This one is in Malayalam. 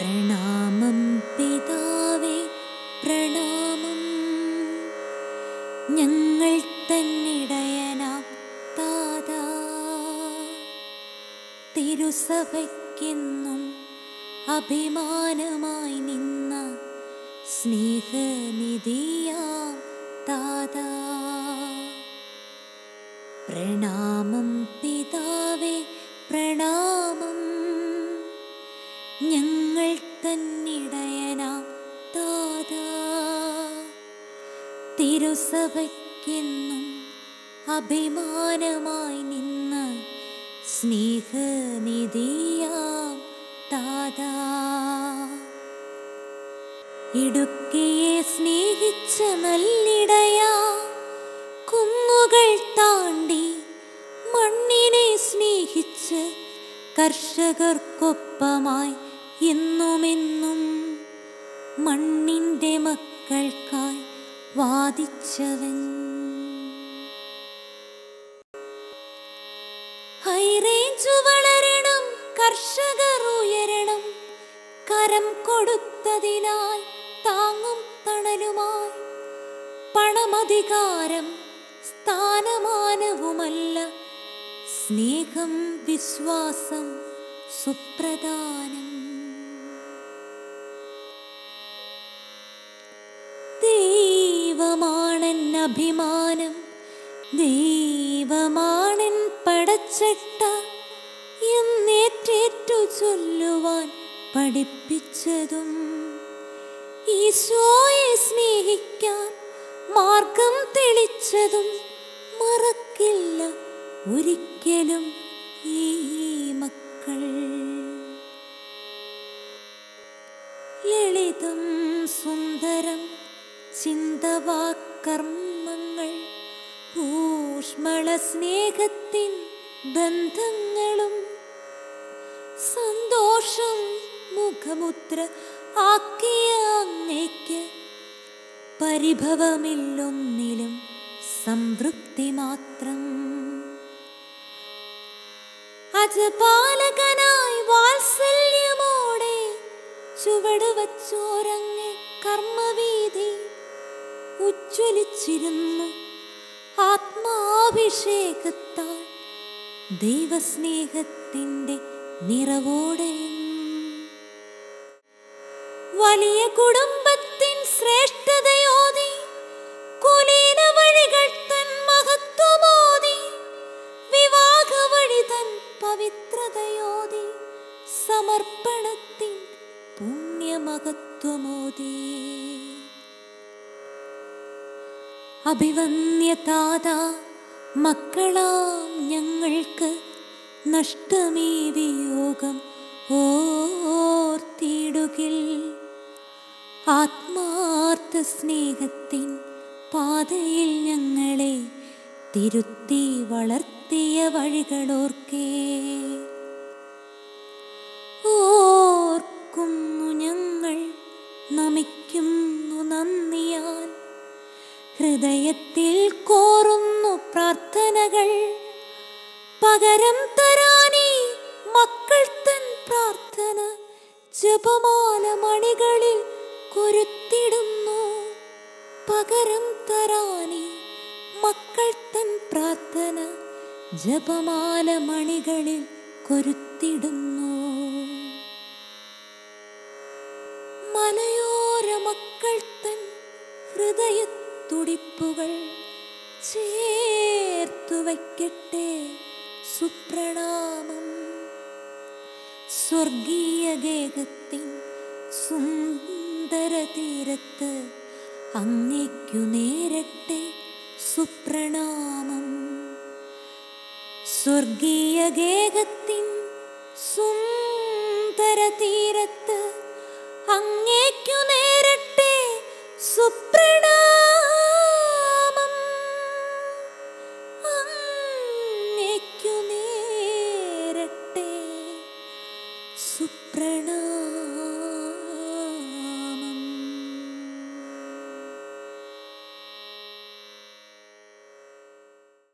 പ്രണാമം പിതാവേ പ്രണാമം ഞങ്ങൾ തന്നിടയനാം താതാ തിരുസഭയ്ക്കെന്നും അഭിമാനമായി നിന്ന സ്നേഹനിധിയാം താതാ പ്രണാമം പിതാവേ പ്രണാമം ഞങ്ങൾ തന്നിടയനാം താതാ തിരുസഭയ്ക്കെന്നും അഭിമാനമായി നിന്ന സ്നേഹനിധിയാം താതാ ഇടുക്കിയെ സ്നേഹിച്ച നല്ലിടയാ കുന്നുകൾ താണ്ടി മണ്ണിനെ സ്നേഹിച്ച് കർഷകർക്കൊപ്പമായി എന്നുമെന്നും മണ്ണിൻ്റെ മക്കൾക്കായി വാദിച്ചവൻ ഹൈറേഞ്ച് വളരണം കർഷകർ ഉയരണം കരം കൊടുത്തതിനാൽ താങ്ങും തണലുമായി പണമധികാരം സ്ഥാനമാനവുമല്ല സ്നേഹം വിശ്വാസം സുപ്രധാനം ദൈവമാണൻ അഭിമാനം ദൈവമാണൻ പടച്ചട്ട എന്നേറ്റേറ്റു ചൊല്ലുവാൻ പഠിപ്പിച്ചതും ഈശോയെ സ്നേഹിക്കാൻ മാർഗം തെളിച്ചതും മറക്കില്ല ഒരിക്കലും ഈ മക്കൾ ലളിതം സുന്ദരം ചിന്തവാക്കർമ്മങ്ങൾ ഊഷ്മള സ്നേഹത്തിൻ ബന്ധങ്ങളും സന്തോഷം മുഖമുദ്ര ആക്കിയ അങ്ങയ്ക്ക് പരിഭവമില്ലൊന്നിലും സംതൃപ്തി മാത്രം അജപാലകനായി വാത്സല്യമോടെ ചുവട് വച്ചോരങ്ങ് കർമ്മവീതി ഉജ്ജ്വലിച്ചിരുന്നു ആത്മാഭിഷേകത്താൽ ദൈവസ്നേഹത്തിൻ്റെ നിറവോടെയും വലിയ കുടുംബത്തിൻ ശ്രേഷ്ഠതയോതി കുലീന വഴികൾ തൻ മഹത്വമോതി വിവാഹ വഴി തൻ പവിത്രതയോതി സമർപ്പണത്തിൻ പുണ്യമഹത്വമോതി അഭിവന്യതാത മക്കളാം ഞങ്ങൾക്ക് നഷ്ടമീ വിയോഗം ഓർത്തിടുകിൽ ആത്മാർത്ഥ സ്നേഹത്തിൻ പാതയിൽ ഞങ്ങളെ തിരുത്തി വളർത്തിയ വഴികളോർക്കേ ഓർക്കുന്നു ഞങ്ങൾ നമിക്കുന്നു നന്ദിയാൽ ഹൃദയത്തിൽ കോറുന്നു പ്രാർത്ഥനകൾ പകരം തരാനീ മക്കൾ തൻ പ്രാർത്ഥന ജപമാല മണികളിൽ കൊരുത്തിടുന്നു പകരം തരാനീ മക്കൾ തൻ പ്രാർത്ഥന ജപമാല മണികളിൽ കൊരുത്തിടുന്നു മലയോര മക്കൾ തൻ ഹൃദയത്തുടിപ്പുകൾ ചേർത്തു വയ്ക്കട്ടെ സുപ്രണാമം സ്വർഗീയ ഗേഹത്തിൻ സുന്ദര തീരത്ത് അങ്ങേക്കു നേരട്ടെ സുപ്രണാമം സ്വർഗീയ ഗേഹത്തിൻ സുന്ദര തീരത്ത്